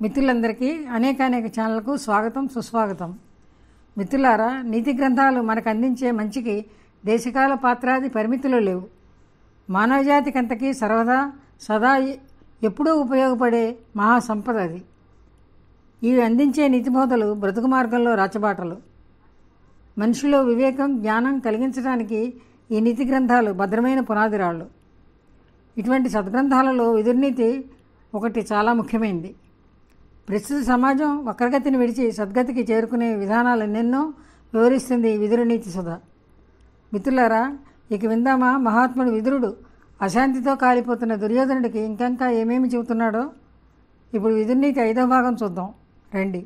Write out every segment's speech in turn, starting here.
మిత్రులందరికీ అనేక అనేక ఛానళ్లకు స్వాగతం సుస్వాగతం మిత్రులారా నీతి గ్రంథాలు మనకు అందించే మంచికి దేశకాల పాత్రాది పరిమితులు లేవు మానవజాతికంతకీ సర్వదా సదా ఎప్పుడూ ఉపయోగపడే మహాసంపద అది ఇవి అందించే నీతిబోధలు బ్రతుకు మార్గంలో రాచబాటలు మనిషిలో వివేకం జ్ఞానం కలిగించడానికి ఈ నీతి గ్రంథాలు భద్రమైన పునాదిరాళ్ళు ఇటువంటి సద్గ్రంథాలలో విదుర్నీతి ఒకటి చాలా ముఖ్యమైనది ప్రస్తుత సమాజం వక్రగతిని విడిచి సద్గతికి చేరుకునే విధానాలు ఎన్నెన్నో వివరిస్తుంది ఈ విదురునీతి సుధ మిత్రులారా ఇక విందామా మహాత్ముడు విదురుడు అశాంతితో కాలిపోతున్న దుర్యోధనుడికి ఇంకంకా ఏమేమి చెబుతున్నాడో ఇప్పుడు విదుర్నీతి ఐదో భాగం చూద్దాం రండి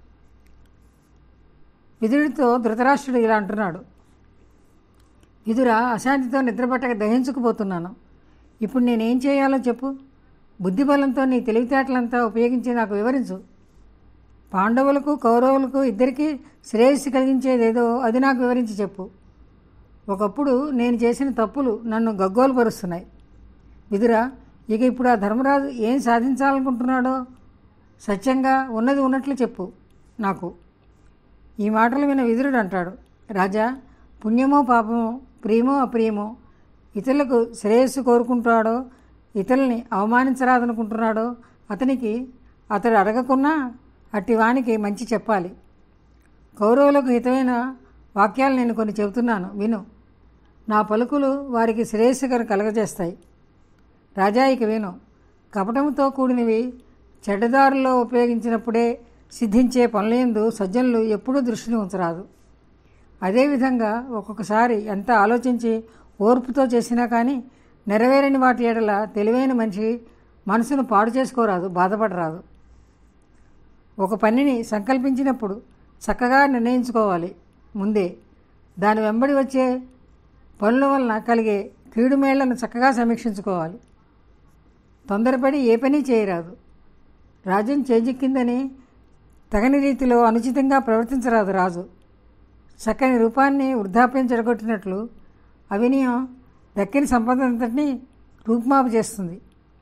విదురుడితో ధృతరాష్ట్రుడు ఇలా అంటున్నాడు విదుర అశాంతితో నిద్రపట్టక దహించుకుపోతున్నాను ఇప్పుడు నేనేం చేయాలో చెప్పు బుద్ధిబలంతో నీ తెలివితేటలంతా ఉపయోగించి నాకు వివరించు పాండవులకు కౌరవులకు ఇద్దరికీ శ్రేయస్సు కలిగించేదేదో అది నాకు వివరించి చెప్పు ఒకప్పుడు నేను చేసిన తప్పులు నన్ను గగ్గోలుపరుస్తున్నాయి విదురా ఇక ఇప్పుడు ఆ ధర్మరాజు ఏం సాధించాలనుకుంటున్నాడో సత్యంగా ఉన్నది ఉన్నట్లు చెప్పు నాకు ఈ మాటలు విన విదురుడు అంటాడు రాజా పుణ్యమో పాపమో ప్రియమో అప్రియమో ఇతరులకు శ్రేయస్సు కోరుకుంటాడో ఇతరుల్ని అవమానించరాదనుకుంటున్నాడో అతనికి అతడు అడగకున్నా అట్టి వానికి మంచి చెప్పాలి కౌరవులకు హితమైన వాక్యాలు నేను కొన్ని చెబుతున్నాను విను నా పలుకులు వారికి శ్రేయస్సుకర కలగజేస్తాయి రాజా ఇక విను కపటంతో కూడినవి చెడ్డదారుల్లో ఉపయోగించినప్పుడే సిద్ధించే పనులందు సజ్జనులు ఎప్పుడూ దృష్టిని ఉంచరాదు అదేవిధంగా ఒక్కొక్కసారి ఎంత ఆలోచించి ఓర్పుతో చేసినా కానీ నెరవేరని వాటి ఎడల తెలివైన మనిషి మనసును పాడు చేసుకోరాదు బాధపడరాదు ఒక పనిని సంకల్పించినప్పుడు చక్కగా నిర్ణయించుకోవాలి ముందే దాని వెంబడి వచ్చే పనుల వలన కలిగే కీడు మేళ్లను చక్కగా సమీక్షించుకోవాలి తొందరపడి ఏ పని చేయరాదు రాజ్యం చేజిక్కిందని తగని రీతిలో అనుచితంగా ప్రవర్తించరాదు రాజు చక్కని రూపాన్ని వృద్ధాప్యం చెడగొట్టినట్లు అవినయం దక్కిన సంపదంతటిని రూపుమాపు చేస్తుంది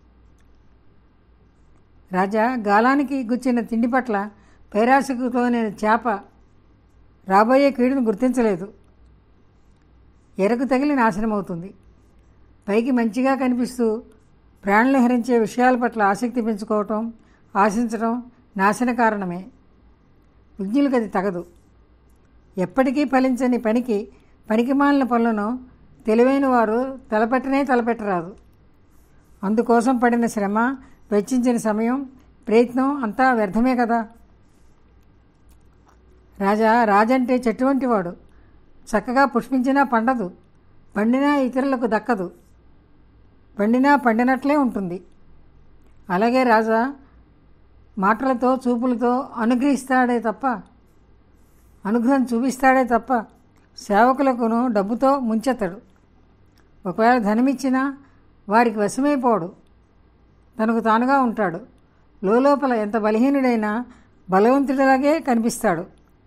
రాజా గాలానికి గుచ్చిన తిండి పట్ల పైరాశకుతోనే చేప రాబోయే కీడును గుర్తించలేదు ఎరకు తగిలి నాశనమవుతుంది పైకి మంచిగా కనిపిస్తూ ప్రాణులు హరించే విషయాల పట్ల ఆసక్తి పెంచుకోవటం ఆశించడం నాశన కారణమే విజ్ఞులకు అది తగదు ఎప్పటికీ ఫలించని పనికి పనికిమాలిన పనులను తెలివైన వారు తలపెట్టనే తలపెట్టరాదు అందుకోసం పడిన శ్రమ వెచ్చించిన సమయం ప్రయత్నం అంతా వ్యర్థమే కదా రాజా రాజంటే చెట్టు వంటివాడు చక్కగా పుష్పించినా పండదు పండినా ఇతరులకు దక్కదు పండినా పండినట్లే ఉంటుంది అలాగే రాజా మాటలతో చూపులతో అనుగ్రహిస్తాడే తప్ప అనుగ్రహం చూపిస్తాడే తప్ప సేవకులకును డబ్బుతో ముంచెత్తడు ఒకవేళ ధనమిచ్చినా వారికి వశమైపోడు తనకు తానుగా ఉంటాడు లోపల ఎంత బలహీనుడైనా బలవంతుడిలాగే కనిపిస్తాడు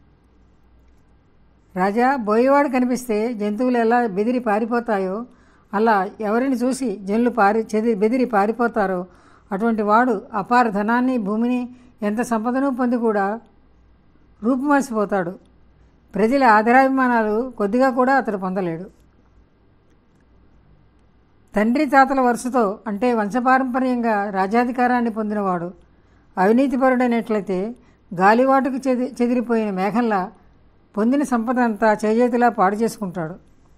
రాజా బోయేవాడు కనిపిస్తే జంతువులు ఎలా బెదిరి పారిపోతాయో అలా ఎవరిని చూసి జనులు పారి చెది బెదిరి పారిపోతారో అటువంటి వాడు అపార ధనాన్ని భూమిని ఎంత సంపదను పొంది కూడా రూపుమాసిపోతాడు ప్రజల ఆదరాభిమానాలు కొద్దిగా కూడా అతడు పొందలేడు తండ్రి తాతల వరుసతో అంటే వంశపారంపర్యంగా రాజ్యాధికారాన్ని పొందినవాడు అవినీతిపరుడైనట్లయితే గాలివాటుకు చెది చెదిరిపోయిన మేఘంలా పొందిన సంపద అంతా చేజేతిలా పాడు చేసుకుంటాడు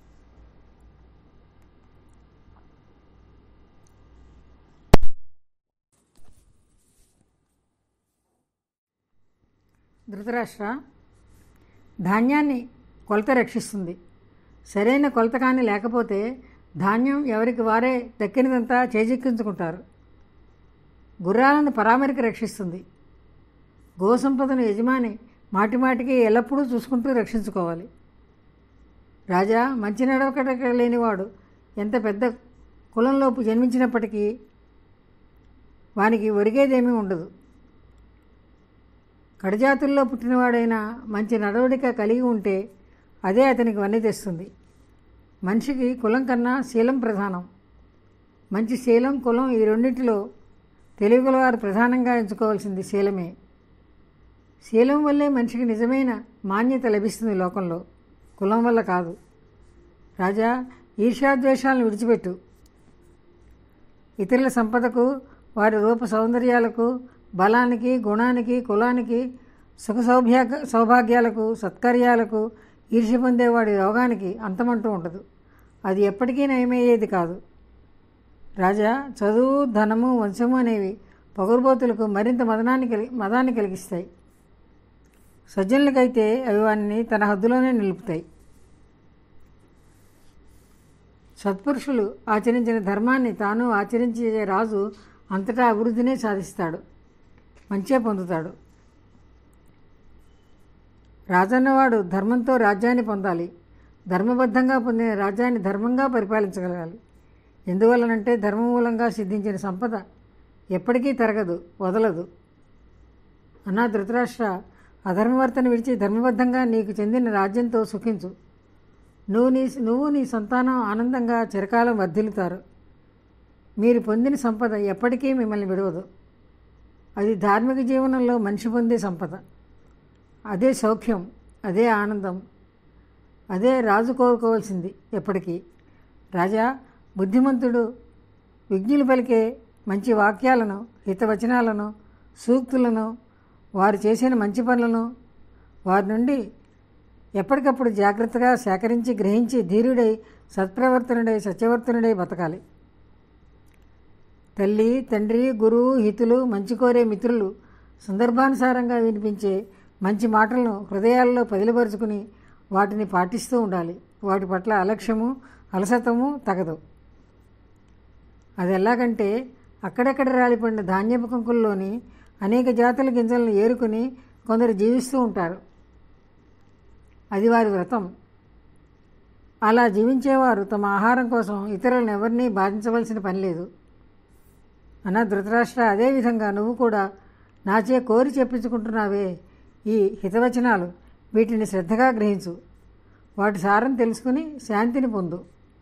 ధృతరాష్ట్ర ధాన్యాన్ని కొలత రక్షిస్తుంది సరైన కొలత కానీ లేకపోతే ధాన్యం ఎవరికి వారే దక్కినదంతా చేజిక్కించుకుంటారు గుర్రాలను పరామరికి రక్షిస్తుంది గోసంపదను యజమాని మాటిమాటికి ఎల్లప్పుడూ చూసుకుంటూ రక్షించుకోవాలి రాజా మంచి నడవకట లేనివాడు ఎంత పెద్ద కులంలోపు జన్మించినప్పటికీ వానికి ఒరిగేదేమీ ఉండదు కడజాతుల్లో పుట్టినవాడైనా మంచి నడవడిక కలిగి ఉంటే అదే అతనికి వన్నె తెస్తుంది మనిషికి కులం కన్నా శీలం ప్రధానం మంచి శీలం కులం ఈ రెండింటిలో తెలుగుల వారు ప్రధానంగా ఎంచుకోవాల్సింది శీలమే శీలం వల్లే మనిషికి నిజమైన మాన్యత లభిస్తుంది లోకంలో కులం వల్ల కాదు రాజా ఈర్ష్యాద్వేషాలను విడిచిపెట్టు ఇతరుల సంపదకు వారి రూప సౌందర్యాలకు బలానికి గుణానికి కులానికి సుఖ సౌభ్యా సౌభాగ్యాలకు సత్కార్యాలకు ఈర్ష్య పొందేవాడి రోగానికి అంతమంటూ ఉండదు అది ఎప్పటికీ నయమయ్యేది కాదు రాజా చదువు ధనము వంశము అనేవి పొగరుబోతులకు మరింత మదనాన్ని కలిగి మదాన్ని కలిగిస్తాయి సజ్జనులకైతే అవి వారిని తన హద్దులోనే నిలుపుతాయి సత్పురుషులు ఆచరించిన ధర్మాన్ని తాను ఆచరించే రాజు అంతటా అభివృద్ధినే సాధిస్తాడు మంచే పొందుతాడు రాజన్నవాడు ధర్మంతో రాజ్యాన్ని పొందాలి ధర్మబద్ధంగా పొందిన రాజ్యాన్ని ధర్మంగా పరిపాలించగలగాలి ఎందువలనంటే ధర్మం మూలంగా సిద్ధించిన సంపద ఎప్పటికీ తరగదు వదలదు అన్నా ధృతరాష్ట్ర అధర్మవర్తన విడిచి ధర్మబద్ధంగా నీకు చెందిన రాజ్యంతో సుఖించు నువ్వు నీ నువ్వు నీ సంతానం ఆనందంగా చిరకాలం వర్ధిల్లుతారు మీరు పొందిన సంపద ఎప్పటికీ మిమ్మల్ని విడవదు అది ధార్మిక జీవనంలో మనిషి పొందే సంపద అదే సౌఖ్యం అదే ఆనందం అదే రాజు కోరుకోవాల్సింది ఎప్పటికీ రాజా బుద్ధిమంతుడు విజ్ఞులు పలికే మంచి వాక్యాలను హితవచనాలను సూక్తులను వారు చేసిన మంచి పనులను వారి నుండి ఎప్పటికప్పుడు జాగ్రత్తగా సేకరించి గ్రహించి ధీరుడై సత్ప్రవర్తనుడై సత్యవర్తనుడై బతకాలి తల్లి తండ్రి గురువు హితులు మంచి కోరే మిత్రులు సందర్భానుసారంగా వినిపించే మంచి మాటలను హృదయాల్లో పదిలపరుచుకుని వాటిని పాటిస్తూ ఉండాలి వాటి పట్ల అలక్ష్యము అలసతము తగదు అది ఎలాగంటే అక్కడక్కడ రాలిపడిన ధాన్యపు కంకుల్లోని అనేక జాతుల గింజలను ఏరుకుని కొందరు జీవిస్తూ ఉంటారు అది వారి వ్రతం అలా జీవించేవారు తమ ఆహారం కోసం ఇతరులను ఎవరినీ బాధించవలసిన పని లేదు అన్న ధృతరాష్ట్ర అదేవిధంగా నువ్వు కూడా నాచే కోరి చెప్పించుకుంటున్నావే ఈ హితవచనాలు వీటిని శ్రద్ధగా గ్రహించు వాటి సారం తెలుసుకుని శాంతిని పొందు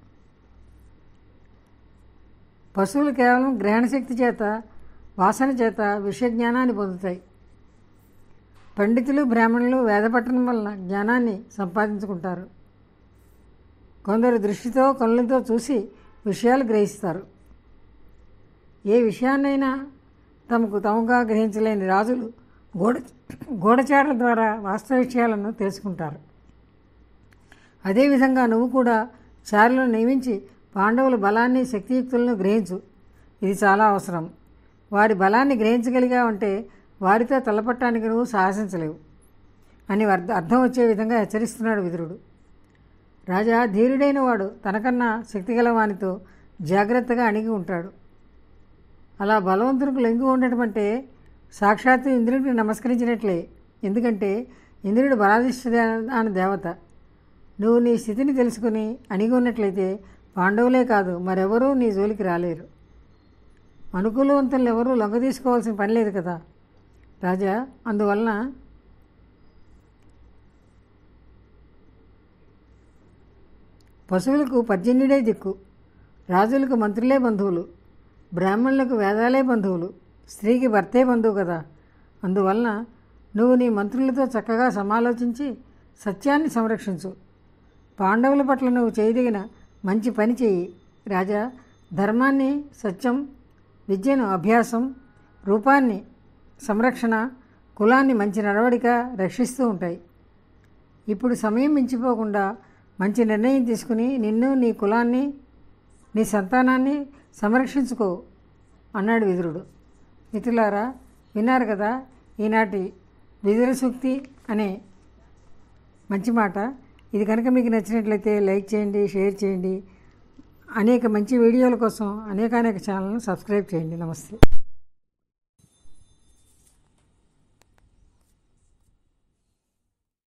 పశువులు కేవలం గ్రహణశక్తి చేత వాసన చేత విషయజ్ఞానాన్ని పొందుతాయి పండితులు బ్రాహ్మణులు వేదపట్టణం వలన జ్ఞానాన్ని సంపాదించుకుంటారు కొందరు దృష్టితో కళ్ళతో చూసి విషయాలు గ్రహిస్తారు ఏ విషయాన్నైనా తమకు తమగా గ్రహించలేని రాజులు గోడ గూఢచారుల ద్వారా వాస్తవ విషయాలను తెలుసుకుంటారు అదేవిధంగా నువ్వు కూడా చారులను నియమించి పాండవుల బలాన్ని శక్తియుక్తులను గ్రహించు ఇది చాలా అవసరం వారి బలాన్ని గ్రహించగలిగా ఉంటే వారితో తలపట్టానికి నువ్వు సాహసించలేవు అని అర్థ అర్థం వచ్చే విధంగా హెచ్చరిస్తున్నాడు విదురుడు రాజా ధీరుడైన వాడు తనకన్నా శక్తిగల వానితో జాగ్రత్తగా అణిగి ఉంటాడు అలా బలవంతునికి లొంగి ఉండటం అంటే సాక్షాత్తు ఇంద్రుడికి నమస్కరించినట్లే ఎందుకంటే ఇంద్రుడు బలాధిష్ఠాన దేవత నువ్వు నీ స్థితిని తెలుసుకుని అణిగి ఉన్నట్లయితే పాండవులే కాదు మరెవరూ నీ జోలికి రాలేరు అనుకూలవంతులు ఎవరూ లొంగ తీసుకోవాల్సిన పని లేదు కదా రాజా అందువలన పశువులకు పర్జన్యుడే దిక్కు రాజులకు మంత్రులే బంధువులు బ్రాహ్మణులకు వేదాలే బంధువులు స్త్రీకి భర్తే బంధువు కదా అందువలన నువ్వు నీ మంత్రులతో చక్కగా సమాలోచించి సత్యాన్ని సంరక్షించు పాండవుల పట్ల నువ్వు చేయదగిన మంచి పని చేయి రాజా ధర్మాన్ని సత్యం విద్యను అభ్యాసం రూపాన్ని సంరక్షణ కులాన్ని మంచి నడవడిక రక్షిస్తూ ఉంటాయి ఇప్పుడు సమయం మించిపోకుండా మంచి నిర్ణయం తీసుకుని నిన్ను నీ కులాన్ని నీ సంతానాన్ని సంరక్షించుకో అన్నాడు విదురుడు మిత్రులారా విన్నారు కదా ఈనాటి విదుర సూక్తి అనే మంచి మాట ఇది కనుక మీకు నచ్చినట్లయితే లైక్ చేయండి షేర్ చేయండి అనేక మంచి వీడియోల కోసం అనేక అనేక ఛానల్ను సబ్స్క్రైబ్ చేయండి నమస్తే